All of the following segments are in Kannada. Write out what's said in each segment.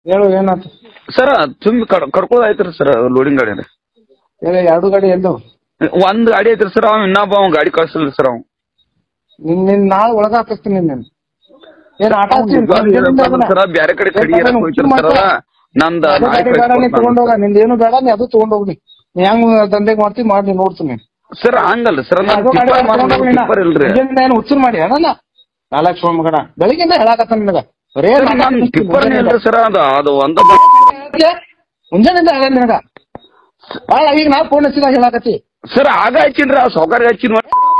ಹೇಳು ಏನಾಯ್ತು ಸರ್ ತುಂಬಿ ಕರ್ ಕರ್ಕೋದ್ ಐತ್ರಿ ಸರ್ ಲೋಡಿಂಗ್ ಗಾಡಿ ರೀ ಹೇಳಿ ಎರಡು ಗಾಡಿ ಎಲ್ಲು ಒಂದ್ ಗಾಡಿ ಐತ್ರಿ ಸರ್ ಅವ್ ಇನ್ನೊಬ್ಬ ಅವ್ ಗಾಡಿ ಕಳ್ಸಿಲ್ಲ ಸರ್ ಅವ್ ನಿನ್ ನಿನ್ ನಾಳೆ ಒಳಗ ಹಾಕಿಸ್ತೀನಿ ನೀನು ಏನ್ ಆಟ ಆಡ್ತೀನಿ ಸರ್ ಬ್ಯಾರೆ ಕಡೆ ಕಡಿ ಇರಕ್ ಹೋಯ್ತಾರ ಸರ್ ನಂದ ಅದು ನಾಳೆ ಗಾಡಿ ಬೇಡ ನೀ ತಗೊಂಡೋಗ ನಿಂದ ಏನು ಬೇಡ ನೀ ಅದು ತಗೊಂಡೋಗ್ನಿ ನೀ ಹೆಂಗ್ ದಂಧೆಗ್ ಮಾಡ್ತಿ ಮಾಡಿ ನೋಡ್ತೀನಿ ಸರ್ ಹಂಗಲ್ಲ ಸರ್ ನಾನು ಅದು ಗಾಡಿ ತಗೊಂಡೋಗ್ ನೀನು. ಟಿಪ್ಪರ್ ಇಲ್ರಿ ಮುಂಜಾನೆ ಏನು ಹುಚ್ಚರ್ ಮಾಡಿ ಅಣ್ಣ ನಾಲ್ಕು ಸೋಮ ಮಗನ ಬೆಳಿಗ್ಗೆಯಿಂದ ಹೇಳಾಕತ್ತ ನಿನಗ ಬರೇ ಸರ್, ನಾಟಕ ನಾನ್ ಮಾಡ್ತೀನಿ ಟಿಪ್ಪರ್ ಮುಂಜಾನೆಯಿಂದ. ಇಲ್ರಿ ಸರ್ ಅದು ಅದು ಒಂದ ಮುಂಜಾನೆಯಿಂದ ಹೇಳ ನಿನಗ ಭಾಳ ಈಗ ನಾ ಫೋನ್ ಹಚ್ಚಿದಾಗ ಹೇಳಾಕತ್ತಿ ಸರ್ ಆಗ ಹಚ್ಚಿನ್ರಿ ಆ ಸೌಕರ್ಯ ಹಚ್ಚಿನ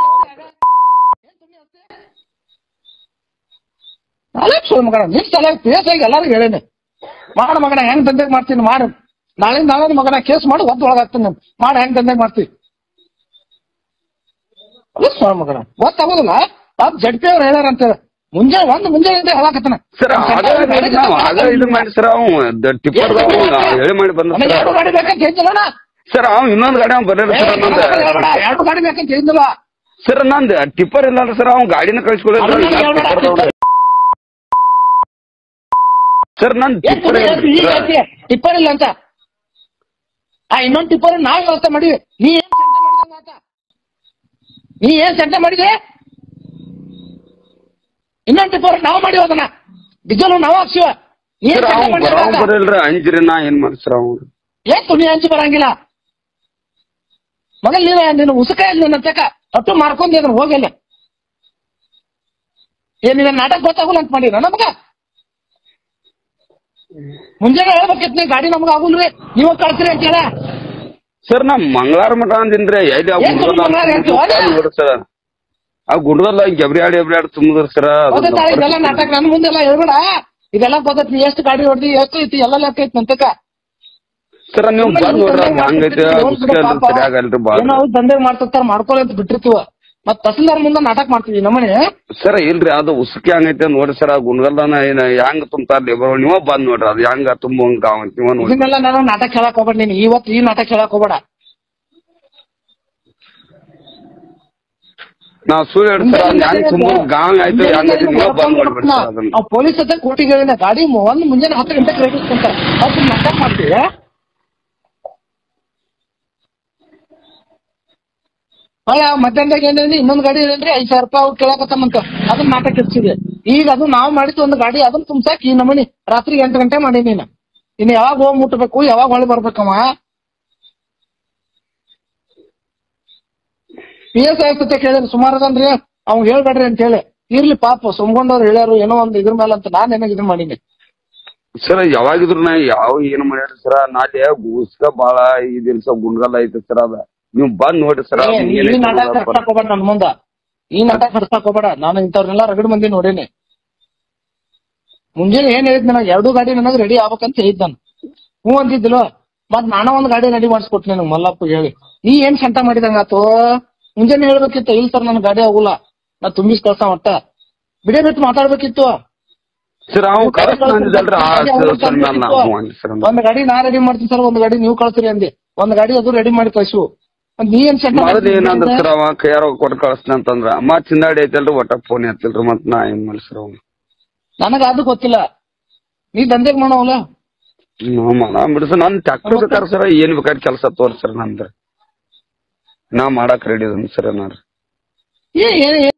ನಾಲ್ಕು ಸೋಮ ಮಗನ ನಿನ್ ಸಲ ಕೇಸ್ ಆಗಿ ಎಲ್ಲಾರಿಗೂ ಹೇಳೇನೆ ಮಾಡ ಮಗನ ಹೆಂಗ್ ದಂಧೆಗ್ ಮಾಡ್ತೀನಿ ಮಾಡು ನಾಳೆ ನಾಳೆ ಮಗನ ಕೇಸ್ ಮಾಡಿ ಒದ್ದು ಒಳಗಾಗ್ತೀನಿ ನಾನು ಮಾಡಿ ಹೆಂಗ್ ದಂಧೆಗ್ ಮಾಡ್ತಿ ಅಲ್ಲ ಸೋಮ ಮಗನ ಗೊತ್ತಾಗೋದಿಲ್ಲ ಪಾಪ ಜಡ್ಪಿ ಅವ್ರು ಹೇಳ್ಯಾರ ಅಂತ ಮುಂಜಾನೆ ಒಂದು ಮುಂಜಾನೆಯಿಂದ ಹೇಳಾಕತ್ತಾನ ಸರ್ ಆಗ ನಾವು ಆಗ ಇದು ಮಾಡಿ ಸರ್ ಅವ್ ಟಿಪ್ಪರ್ ಹೇಳಿ ಮಾಡಿ ಬಂದ ನನಗೆ ಎರಡು ಗಾಡಿ ಬೇಕಂತ ಹೇಳಿದ್ನಲ್ಲ ಸರ್ ಅವ್ ಇನ್ನೊಂದ್ ಗಾಡಿ ಅವ್ ಬರ್ಲಿಲ್ಲ ಸರ್ ನಂದ ಎರಡು ಗಾಡಿ ಬೇಕಂತ ಹೇಳಿದ್ನಲ್ಲ ಸರ್ ನಂದ್ ಟಿಪ್ಪರ್ ಇಲ್ಲ ಸರ್ ಅವ್ ಗಾಡಿನ ಕಳ್ಸ್ಕೊಳ್ಳಿ ಸರ್ ನನ್ ಟಿಪ್ಪರ್ ಟಿಪ್ಪರ್ ಇಲ್ಲ ಅಂತ ಆ ಇನ್ನೊಂದ್ ಟಿಪ್ಪರ್ ನಾವ್ ವ್ಯವಸ್ಥೆ ಮಾಡಿವಿ ನೀ ಏನ್ ಸೆಂಟ ಮಾಡಿದ ಮಾತ ನೀ ಏನ್ ಸೆಂಟ ಮಾಡಿದೆ ಇನ್ನೊಂದ್ ಟಿಪ್ಪರ್ ನಾವ್ ಮಾಡಿವ ಅದನ್ನ ಡೀಸೆಲ್ ನಾವ್ ಹಾಕ್ಸಿವ ನೀ ಏನ್ ಸರ್ ಸೆಂಟ ಅವ್ ಮಾಡಿದ ಬರೋವ್ ಬರಲ್ರಿ ಅಂಜ್ರಿ ನಾ ಏನ್ ಮಾಡಿ ಸರ್ ಅವ್ ಏನ್ ತುನಿ ಹಂಚಿ ಬರಂಗಿಲ್ಲ ಮಗಲ್ ನೀನ ನೀನು ಉಸುಕ ಇಲ್ಲ ನನ್ನ ತಕ ಒಟ್ಟು ಮಾಡ್ಕೊಂಡ್ ಅದನ್ನ ಹೋಗಿಲ್ಲ ಏನ್ ನೀನ್ ನಾಟಕ ಗೊತ್ತಾಗಲ್ಲ ಅಂತ ಮಾಡಿರ ನಮಗ ಮುಂಜಾನೆ ಹೇಳ್ಬೇಕಿತ್ತು ನೀ ಗಾಡಿ ನಮಗ ಆಗುಲ್ರಿ ನೀವ ಕಳ್ಸ್ರಿ ಅಂತ ಹೇಳ ಸರ್ ನಾ ಮಂಗಳಾರ ಮಠ ಅಂದಿನ್ರಿ ಎಲ್ಲಿ ಆ ಏನ್ ಗುಂಡದಲ್ಲ ಮಂಗಳಾರ ಹೇಳ್ತೀವಿ, ಅದೇ? ನೋಡ್ರಿ ಸರ್ ಆ ಗುಂಡದಲ್ಲ ಗೆಬ್ರಿ ಆಡಿ ಎಬ್ರಿ ಆಡಿ ತುಂಬದ್ರ ಸರ್ ಗೊತ್ತಾಯ್ತಾ ಇದೆಲ್ಲ ನಾಟಕ ನನ್ ಮುಂದೆಲ್ಲ ಹೇಳ್ಬೇಡ ಇದೆಲ್ಲ ಗೊತ್ತೈತಿ ನೀ ಎಷ್ಟು ಗಾಡಿ ಹೊಡ್ದಿ ಎಷ್ಟು ಐತಿ ಎಲ್ಲ ಲೆಕ್ಕ ಐತಿ ನಂತಕ ಸರ್ ನೀವು ಬಂದ್ ನೋಡ್ರಿ ಅದ್ ಹಂಗೈತೆ ಉಸ್ಕೆ ಅಲ್ರಿ ಸರಿ ಆಗಲ್ರಿ ಬಾಳ ಏನೋ ದಂಧೆ ಮಾಡ್ತಿರ್ತಾರ ಮಾಡ್ಕೊಳ್ಳಿ ಅಂತ ಬಿಟ್ಟಿರ್ತೀವ ಮತ್ ತಹಸೀಲ್ದಾರ್ ಮುಂದೆ ನಾಟಕ ಮಾಡ್ತೀವಿ ನಮ್ಮನೆ ಸರ್ ಇಲ್ರಿ ಅದು ಉಸುಕಿ ಹಂಗೈತೆ ನೋಡ್ರಿ ಸರ್ ಆ ಗುಂಡಗಲ್ದಾನ ಏನ ಹೆಂಗ್ ತುಂಬ್ತಾರ ಲೇಬರ್ ನೀವ ಬಂದ್ ನೋಡ್ರಿ ಅದು ಹೆಂಗ ತುಂಬಂಗ್ ಗಾವ್ ಅಂತ ನೀವ ನೋಡ್ರಿ ಇದನ್ನೆಲ್ಲ ನಾನು ನಾಟಕ ಹೇಳಕ್ ಹೋಗ್ಬೇಡ ನೀನು ಇವತ್ತು ಈ ನಾಟಕ ಹೇಳಕ್ ಹೋಗ್ಬೇಡ ನಾವ್ ಸುಳ್ಳು ಹೇಳಿ ಸರ್ ಅದ್ ಹೆಂಗ್ ತುಂಬ ಗಾವ್ ಆಯ್ತು ಹೆಂಗೈತೆ ನೀವ ಬಂದ್ ನೋಡ್ಬಿಡ್ರಿ ಸರ್ ಅದನ್ನ ನಾವು ಪೊಲೀಸ್ ಹತ್ರ ಕೋಟಿಗೆ ಹೇಳಿದ ಗಾಡಿ ಮು- ಒಂದ್ ಮುಂಜಾನೆ ಹತ್ತು ಗಂಟೆಗೆ ರೆಡಿ ಅಂತ ಅವ್ರು ನಾಟಕ ಮಾಡ್ತೀವಿ ಅಲ್ಲ ಮಧ್ಯಾಹ್ನದಾಗ ಏನೇಳಿ ಇನ್ನೊಂದ್ ಗಾಡಿ ಏನೇನ್ರಿ ಐದ್ ಸಾವಿರ ರೂಪಾಯಿ ಅವ್ರು ಕೇಳಕತ್ತಮ್ಮಂತ ಅದನ್ನ ನಾಟಕ ಹೆಚ್ಚಿದೆ ಈಗ ಅದು ನಾವು ಮಾಡಿದ್ದು ಒಂದು ಗಾಡಿ ಅದನ್ನ ತುಂಬ್ಸಾಕ್ ಈ ನಮನಿ ರಾತ್ರಿ ಎಂಟು ಗಂಟೆ ಮಾಡಿ ನೀನು ಇನ್ನು ಯಾವಾಗ ಹೋಗಿ ಮುಟ್ಬೇಕು ಯಾವಾಗ ಹೊಳಿ ಬರ್ಬೇಕಮ್ಮ ಪಿ ಎಸ್ ಐ ಸತ್ಯ ಕೇಳಿದ್ರೆ ಸುಮಾರು ಅದನ್ರಿ ಅವ್ನ್ ಹೇಳ್ಬೇಡ್ರಿ ಅಂತ ಹೇಳಿ ಇರ್ಲಿ ಪಾಪ ಸುಮ್ಕೊಂಡವ್ರು ಹೇಳ್ಯಾರು ಏನೋ ಒಂದ್ ಇದ್ರ ಮೇಲೆ ಅಂತ ನಾನ್ ಏನಾಗ ಇದನ್ ಮಾಡೀನಿ ಸರ್ ಯಾವಾಗಿದ್ರು ನಾ ಯಾವ ಏನ್ ಮಾಡ್ಯಾರ ಸರ್ ನಾಳೆ ಉಸ್ಕ ಬಾಳ ಈ ದಿವ್ಸ ಗುಂಡ್ಗಲ್ ಐತೆ ಸರ್ ಅದ ನೀವ್ ಬಂದ್ ನೋಡ್ರಿ ಸರ್ ಏ, ನೀ ಈ ನಾಟಕ ಹಡ್ಸಕ್ ಹೋಗ್ಬೇಡ ನನ್ ಮುಂದ ಈ ನಾಟಕ ಹಡ್ಸಕ್ ಹೋಗ್ಬೇಡ ನಾನು ಇಂಥವ್ರನ್ನೆಲ್ಲ ರಗಡ್ ಮಂದಿ ನೋಡೇನಿ ಮುಂಜಾನೆ ಏನ್ ಹೇಳಿದ್ ನನಗೆ ಎರಡು ಗಾಡಿ ನನಗೆ ರೆಡಿ ಆಗ್ಬೇಕಂತ ಹೇಳಿದ್ ನಾನು ಹ್ಞೂ ಅಂತಿದ್ದಿಲ್ಲ ಮತ್ ನಾನ ಒಂದ್ ಗಾಡಿ ರೆಡಿ ಮಾಡಿಸ್ಕೊಟ್ ನನಗೆ ಮಲ್ಲಪ್ಪ ಹೇಳಿ ನೀ ಏನ್ ಸಂಟ ಮಾಡಿದಂಗಾತು ಮುಂಜಾನೆ ಹೇಳ್ಬೇಕಿತ್ತು ಇಲ್ಲ ಸರ್ ನನ್ ಗಾಡಿ ಆಗುಲ್ಲ ನಾ ತುಂಬಿಸ್ ಕಳ್ಸ ಒಟ್ಟ ಬಿಡೇ ಬಿಟ್ಟು ಮಾತಾಡ್ಬೇಕಿತ್ತು ಸರ್ ಅವ್ ಕರೆಕ್ಟ್ ಅಂದಿದ್ದಲ್ರಿ ಆ ಸರ್ ಮ್ಯಾಲ ನಾ ಹ್ಞೂ ಅಂದೆ ಸರ್ ಅಂದೆ. ಒಂದ್ ಗಾಡಿ ನಾ ರೆಡಿ ಮಾಡ್ತೀನಿ ಸರ್ ಒಂದ್ ಗಾಡಿ ನೀವು ಕಳ್ಸ್ರಿ ಅಂದೆ ಒಂದ್ ಗಾಡಿ ಅದು ರೆಡಿ ಮಾಡಿ ಕಳ್ಸು ಮತ್ತ್ ನೀ ಏನ್ ಸಂಟ ಮೊದಲು ಏನಂದ್ರ ಮಾಡಿದ್ದೆ? ಸರ್ ಅವ ಕೈಯಾರ ಕೊಟ್ಟು ಕಳಿಸ್ತೀನಿ ಅಂತಂದ್ರ ಮತ್ ಚಿಂದಾಡಿ ಐತಲ್ರಿ ಒಟ್ಟ ಫೋನ್ ಎತ್ತಿಲ್ರಿ ಮತ್ ನಾ ಏನ್ ಮಾಡಿ ಸರ್ ಅವ್ನು ನನಗ ಅದು ಗೊತ್ತಿಲ್ಲ ನೀ ದಂಧೆಗ್ ಮಾಡವಲ್ಲ ನಾವ್ ಮಾಡ ಬಿಡಿ ಸರ್ ನನ್ ಟ್ಯಾಕ್ಟರ್ ಬೇಕಾರೆ ಸರ್ ಏನ್ ಬೇಕಾದ್ರೆ ಕೆಲಸ ತೋರಿ ಸರ್ ನಂದ್ರ ನಾ ಮಾಡಕ್ ರೆಡಿ ಅದನ್ ಸರ್ ಏನಾರ ಏ ಏನ್ ಏನ್-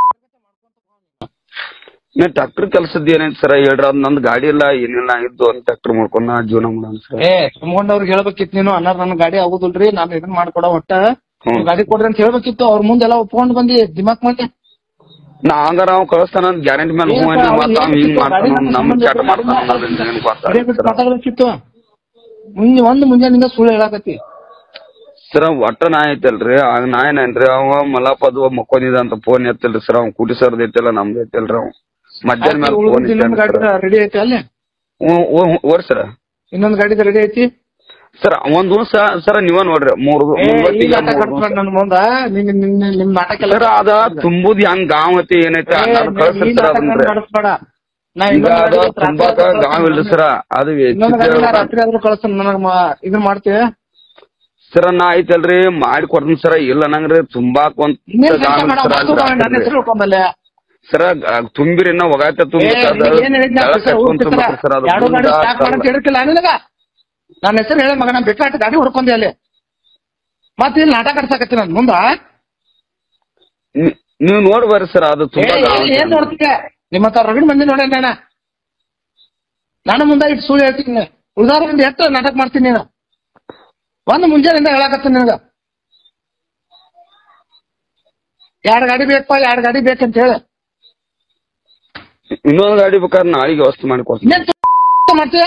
ನಾ ಟ್ಯಾಕ್ಟರ್ ಕೆಲಸದ ಏನೈತಿ ಸರ್ ಹೇಳ್ರಿ ಅದ್ ನಂದ್ ಗಾಡಿ ಇಲ್ಲ ಏನಿಲ್ಲ ಇದ್ದು ಒಂದ್ ಟ್ಯಾಕ್ಟರ್ ಮಾಡ್ಕೊಂಡ್ ನಾ ಜೀವನ ಮಾಡೋಣ ಸರ್ ಏ ತುಂಬ್ಕೊಂಡವ್ರಿಗೆ ಹೇಳ್ಬೇಕಿತ್ತು ನೀನು ಅನ್ನಾರ ನನ್ ಗಾಡಿ ಆಗುದಿಲ್ರಿ ನಾನು ಇದನ್ ಮಾಡ್ಕೊಡ ಒಟ್ಟ ಹ್ಮ್. ನೀವ್ ಗಾಡಿ ಕೊಡ್ರಿ ಅಂತ ಹೇಳ್ಬೇಕಿತ್ತು ಅವ್ರ ಮುಂದೆಲ್ಲ ಒಪ್ಕೊಂಡ್ ಬಂದಿ ದಿಮಾಕ್ ಮಂದಿ ನಾ ಹಂಗಾರ ಅವ್ ಕಳಿಸ್ತಾನ ಗ್ಯಾರಂಟಿ ಮೇಲೆ ಹ್ಞೂ ಅಂದಿ ಮತ್ತ ಅವ್ ಹಿಂಗ್ ಮಾಡ್ತಾನ ನಮ್ ಕೆಟ್ಟ ಮಾಡ್ತಾನ ಅನ್ನೋದ್ ಏನ್ ಗೊತ್ತಾಗ್ತದೆ ಇದೇ ಬಿಟ್ಟು ಸರ್. ಮಾತಾಡ್ಬೇಕಿತ್ತು ಮುಂಜೆ ಒಂದ್ ಮುಂಜಾನಿಂದ ಸುಳ್ಳು ಹೇಳಾಕತ್ತಿ ಸರ್ ಒಟ್ಟ ನಾ ಐತಲ್ರಿ ಆಗ ನಾ ಏನೇನ್ರಿ ಅವ ಮಲ್ಲಪ್ಪ ಅದು ಮಕ್ಕೊಂಡಿದ ಅಂತ ಫೋನ್ ಎತ್ತಿಲ್ರಿ ಸರ್ ಅವ್ನ್ ಕುಟಿ ಸರ್ದ ಐತಿಲ್ಲ ನಮ್ದು ಐತಿಲ್ರಿ ಅವ್ ಮಧ್ಯಾಹ್ನ ಮೇಲೆ ಫೋನ್ ಉಳ್ದಿದ್ದು ಇನ್ನೊಂದ್ ಗಾಡಿ ರೆಡಿ ಐತಿ ಅಲ್ಲೇ ಓರ್ ಸರ್ ಇನ್ನೊಂದ್ ಗಾಡಿ ರೆಡಿ ಐತಿ ಸರ್ ಒಂದ್ ದಿವಸ ಸರ್ ನೀವ ನೋಡ್ರಿ ಮೂರ್ ಏ, ಈ ಮುಂಬತ್ತಿಗೆ ನಾಟಕ ಕಟ್ಸ್ಬೇಡ ನನ್ ಮುಂದ ನಿನ್ ನಿನ್ ನಿನ್- ನಿಮ್ ನಾಟಕ ಎಲ್ಲ ಸರ್ ಅದ ತುಂಬುದ್ ಹೆಂಗ್ ಗಾಂವ್ ಐತಿ ಏನೈತಿ ಏ, ಅದ್ ನೀ- ಈ ಕಳ್ಸಿರ್ತಾರ ನಾಟಕ ಅದನ್ರಿ ಕಟ್ಸ್ಬೇಡ. ನಾ ಈಗ ಇನ್ನೊಂದ್ ಅದ ಗಾಡಿ ರಾತ್ರಿ ತುಂಬಾಕ ಆದ್ರೂ ಗಾಂವ್ ಇಲ್ರಿ ಸರ್ ಅದು ಇನ್ನೊಂದ್ ಗಾಡಿ ನಾ ರಾತ್ರಿ ಆದ್ರೂ ಕಳ್ಸ ನನಗ ಇದನ್ ಮಾಡ್ತೀವಿ ಸರ್ ನಾ ಐತಲ್ರಿ ಮಾಡಿ ಕೊಡ್ತೀನಿ ಸರ್ ಇಲ್ಲ ನಂಗ್ರಿ ತುಂಬಾಕ್ ಒಂದ್ ಇನ್ನೇನ್ ಗಾಂವ್ ಕೆಲಸ ಮಾಡ ಸರ್ ಮತ್ತೊಬ್ಬ ನನ್ನ ಹೆಸರು ಹೇಳ್ಕೊಂಬಲ್ಲೆ ಸರ ತುಂಬಿರಿ ಇನ್ನ ಒಗಾತ ತುಂಬಿ ಏ, ನಿನಗ್ ಏನ್ ಹೇಳಿದ್ನ ಸರ್, ಊರ್ ಬಿಟ್ರ? ಎರಡು ಗಾಡಿ ಸ್ಟಾಕ್ ಮಾಡಂತ ಹೇಳಿರ್ಕಿಲ್ಲ ನಿನಗ ನನ್ನ ಹೆಸರು ಹೇಳ ಮಗನ ಬಿಟ್ಟಾಟ ಗಾಡಿ ಹೊಡ್ಕೊಂಡೆ ಅಲ್ಲಿ ಮತ್ತೆ ಇಲ್ಲಿ ನಾಟಕ ಆಡ್ಸಕತ್ತಿ ನಾನು ಮುಂದ ನೀವು ನೋಡ್ ಬರ್ರಿ ಸರ್ ಅದು ಏ, ತುಂಬಾ ಏನ್- ಏನ್ ನೋಡ್ತೀಯ ನಿಮ್ಮ ಹತ್ರ ರಗಡ್ ಮಂದಿ ನೋಡ ನಾನ ನಾನು ಮುಂದೆ ಇಟ್ಟು ಸುಳ್ಳು ಹೇಳ್ತೀನಿ ಉದಾಹರಣೆ ಎಷ್ಟು ನಾಟಕ ಮಾಡ್ತೀನಿ ನೀನು ಒಂದು ಮುಂಜಾನೆಯಿಂದ ಹೇಳಕತ್ತೀನಿ ನಿನಗ ಎರಡ್ ಗಾಡಿ ಬೇಕಪ್ಪ ಎರಡ್ ಗಾಡಿ ಬೇಕಂತ ಹೇಳಿ ಇನ್ನೊಂದು ಗಾಡಿ ಬೇಕಾದ್ರೆ ನಾಳೆಗೆ ವ್ಯವಸ್ಥೆ ಮಾಡಿ ಕೊಡ್ತೀನಿ ಇನ್ನೇನ್ ತು- ಮಾಡ್ತೀಯ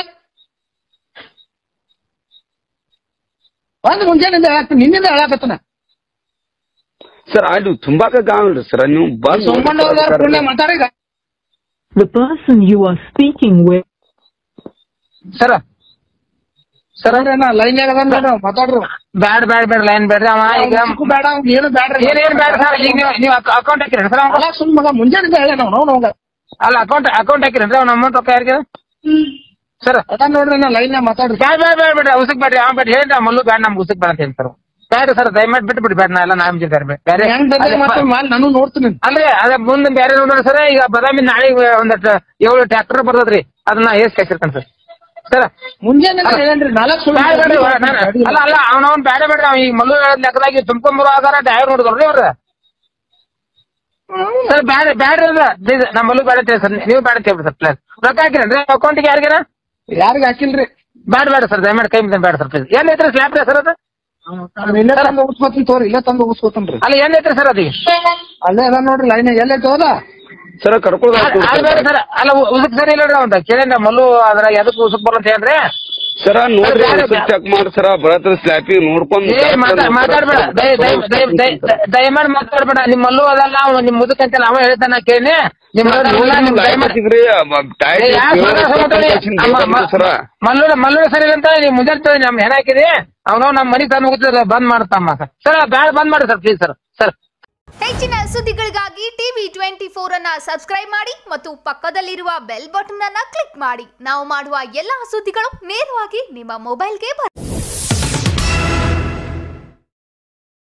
ಒಂದು ಮುಂಜಾನೆಯಿಂದ ಹೇಳಕ್ತೀನಿ ನಿನ್ನಿಂದ ಹೇಳಕತ್ತನ ಸರ್ ಅಲ್ಲಿ ತುಂಬಾಕ ಗಾವಿಲ್ರಿ ಸರ್ ನೀವು ಬಂದ್ ಸೋಮಣ್ಣ ಪುಣ್ಯ ಮಾತಾಡೀಗ The person you are speaking with sir sir ಏನ ಲೈನ್ ಅದ ಮಾತಾಡ್ರು ಬ್ಯಾಡ್ ಬ್ಯಾಡ್ ಬ್ಯಾಡ್ ಲೈನ್ ಬೇಡ್ರಿ ಅವ ಈಗ ಅವ್ನಿಗೂ ಬೇಡ ಅವ್ನ್ ಏನು ಬೇಡ್ರಿ ಏನ್ ಏನ್ ಬ್ಯಾಡ ಸರ್ ಈಗ ನೀವು ನೀವು ಅಕೌಂಟ್ ಹಾಕಿರಿ ಸರ್ ಅಲ್ಲ ಸುಮ್ ಮಗ ಮುಂಜಾನೆಯಿಂದ ಹೇಳ ನಾವು ನಾವು ನಮ್ಗ ಅಲ್ಲ ಅಕೌಂಟ್ ಅಕೌಂಟ್ ಹಾಕಿರಿ ಅವ್ನ ಅಮೌಂಟ್ ರೊಕ್ಕ ಯಾರಿಗೆ ಸರ್ ಅದ ನೋಡ್ರಿ ನಾ ಲೈನ್ ಮಾತಾಡ್ರಿ ಬ್ಯಾಡ್ ಬ್ಯಾಡ್ ಬ್ಯಾಡ್ ಬಿಡ್ರಿ ಉಸಕ್ ಬೇಡ್ರಿ ಅವ್ ಬೇಡ ಹೇಳ್ರಿ ಮಲ್ಲು ಬ್ಯಾಡ್ ನಮ್ಗೆ ಉಸಕ್ ಬೇಡ ಅಂತ ಹೇಳ್ತಾರ ಬ್ಯಾಡ ಸರ್ ದಯಮಾಡಿ ಬಿಟ್ಟು ಬಿಡಿ ಬ್ಯಾಡ ನಾ ಎಲ್ಲ ನಾಮ್ ಜಿಲ್ದಾರ ಬೇರೆ ಹೆಂಗ್ ಬಂದ್ರೆ ಮತ್ತೆ ಮಾಲ್ ನಾನು ನೋಡ್ತೀನಿ ಅಲ್ರಿ ಅದ ಮುಂದೆ ಬೇರೆ ನೋಡ್ರಿ ಸರ್ ಈಗ ಬದಾಮಿ ನಾಳೆ ಒಂದಷ್ಟು ಏಳು ಟ್ರ್ಯಾಕ್ಟರ್ ಬರ್ತದ್ರಿ ಅದನ್ನ ಏಸ್ ಕಳ್ಸಿರ್ತಾನೆ ಸರ್ ಸರ್ ಮುಂಜಾನೆ ಹೇಳೇನ್ರಿ ನಾಲ್ಕು ಸುಳ್ಳು ಬ್ಯಾಡ ಬೇಡ್ರಿ ಹೊರ- ನಾನ್- ಅಲ್ಲ ಅಲ್ಲ ಅವನವನ್ ಬ್ಯಾಡ ಬೇಡ್ರಿ ಅವ ಈಗ ಮಲ್ಲು ಹೇಳಿದ ಲೆಕ್ಕದಾಗಿ ತುಂಬ್ಕೊಂಬರೋ ಆಗಾರ ಡ್ರೈವರ್ ನೋಡಿದ್ರಿ ಅವ್ರ ಸರ್ ಬ್ಯಾಡ ಬ್ಯಾಡ್ರಿ ಅದ ಪ್ಲೀಸ್ ನಮ್ಮ ಮಲ್ಲು ಬ್ಯಾಡ ಅಂತ ಸರ್ ನೀವು ಬ್ಯಾಡ ಅಂತ ಹೇಳ್ಬಿಡಿ ಸರ್ ಪ್ಲೀಸ್ ರೊಕ್ಕ ಹಾಕಿರೇನ್ರಿ ಅಕೌಂಟ್ಗೆ ಯಾರಿಗಾರ ಯಾರಿಗ ಹಾಕಿಲ್ರಿ ಬ್ಯಾಡ ಬೇಡ ಸರ್ ದಯಮಾಡಿ ಕೈ ಮುಗಿದ ಬೇಡ ಸರ್ ಪ್ಲೀಸ್ ಏನ್ ಐತ್ರಿ ಸ್ಲ್ಯಾಬ್ ಸರ್ ಅದು ನಾನ್ ಇಲ್ಲೇ ತಂದು ಉಗಿಸ್ಕೊತೀನಿ ತೋರಿ ಇಲ್ಲೇ ತಂದು ಉಗಿಸ್ಕೊತನ್ರಿ ಅಲ್ಲ ಏನ್ ಐತ್ರಿ ಸರ್ ಅದು ಅಲ್ಲೇ ಅದ ನೋಡ್ರಿ ಲೈನ್ ಎಲ್ಲೈತೆ ಹೋದ ಸರ್ ಕರ್ಕೊಳ್ಳೋದು ಅಲ್ಲ ಬೇಡ ಸರ್ ಅಲ್ಲ ಉಸುಕ್ ಸರಿ ಇಲ್ಲ ಅಂತ ಕೇಳಿಂದ ಮಲ್ಲು ಅದ್ರ ಎದಕ್ ಉಸುಕ್ ಬರೋ ಅಂತ ಹೇಳ್ರಿ ಸರ ನೋಡ್ರಿ ಸರ್, ಬ್ಯಾಡ- ಚೆಕ್ ಮಾಡಿ ಸರ ಬರತ್ರ ಸ್ಲ್ಯಾಪಿಗೆ ನೋಡ್ಕೊಂಡು ಏ ಮಾತಾ- ಮಾತಾಡ್ಬೇಡ ದಯ- ದಯ- ದಯ- ದಯ- ದಯ- ದಯಮಾಡಿ ಮಾತಾಡ್ಬೇಡ ನಿಮ್ ಮಲ್ಲು ಅದಲ್ಲ ಅವ ನಿಮ್ ಮುದುಕ ಅಂತಲ್ಲ ಅವ ಹೇಳ್ತಾನ ನಾ ಕೇಳಿ ನಿಮ್ ಮಾತಾಡ್ಬೇಡ, ನಿಮ್ ದಯಮಾಡಿ ಏ, ಯಾಕ್ ಮಗ ಸಮತೋಲಿ? ಅಮ್ಮ- ಮ- ಸರ ಮಲ್ಲೂರ ಮಲ್ಲೂರ ಸರಿ ಇಲ್ಲ ಅಂತ ನೀವು ಮುಂಜಾನೆ ನಮ್ ಹೆಣ ಹಾಕಿರಿ ಅವನು ನಮ್ಮ ಮನಿ ತಂದು ಹೋಗ್ತಿದ್ರೆ ಬಂದ್ ಮಾಡ್ತಮ್ಮ ಸರ್ ಸರ್ ಬ್ಯಾಡ ಬಂದ್ ಮಾಡಿ ಸರ್ ಪ್ಲೀಸ್ ಸರ್ ಸರ್ ಹೆಚ್ಚಿನ ಸುದ್ದಿಗಳಿಗಾಗಿ ಟಿವಿ ಟ್ವೆಂಟಿ ಫೋರ್ ಅನ್ನ ಸಬ್ಸ್ಕ್ರೈಬ್ ಮಾಡಿ ಮತ್ತು ಪಕ್ಕದಲ್ಲಿರುವ ಬೆಲ್ ಬಟನ್ ಅನ್ನ ಕ್ಲಿಕ್ ಮಾಡಿ ನಾವು ಮಾಡುವ ಎಲ್ಲಾ ಸುದ್ದಿಗಳು ನೇರವಾಗಿ ನಿಮ್ಮ ಮೊಬೈಲ್ಗೆ ಬರುತ್ತೆ